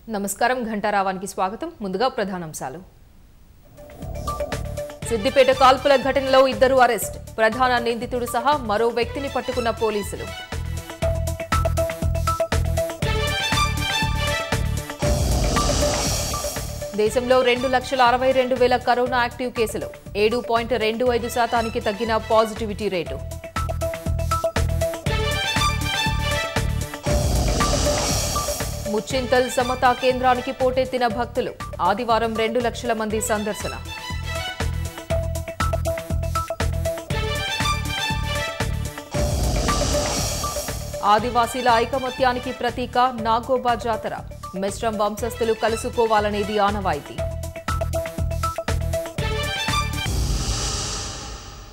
నమస్కారం ఘంటారావానికి స్వాగతం ముందుగా ప్రధానాంశాలు సిద్దిపేట కాల్పుల ఘటనలో ఇద్దరు అరెస్ట్ ప్రధాన నిందితుడు సహా మరో వ్యక్తిని పట్టుకున్న పోలీసులు దేశంలో రెండు లక్షల అరవై రెండు వేల కరోనా యాక్టివ్ కేసులు ఏడు పాయింట్ రెండు ఐదు శాతానికి తగ్గిన పాజిటివిటీ రేటు ముచ్చింతల్ సమతా కేంద్రానికి పోటెత్తిన భక్తులు ఆదివారం రెండు లక్షల మంది సందర్శన ఆదివాసీల ఐకమత్యానికి ప్రతీక నాగోబా జాతర మిశ్రం వంశస్థులు కలుసుకోవాలనేది ఆనవాయితీ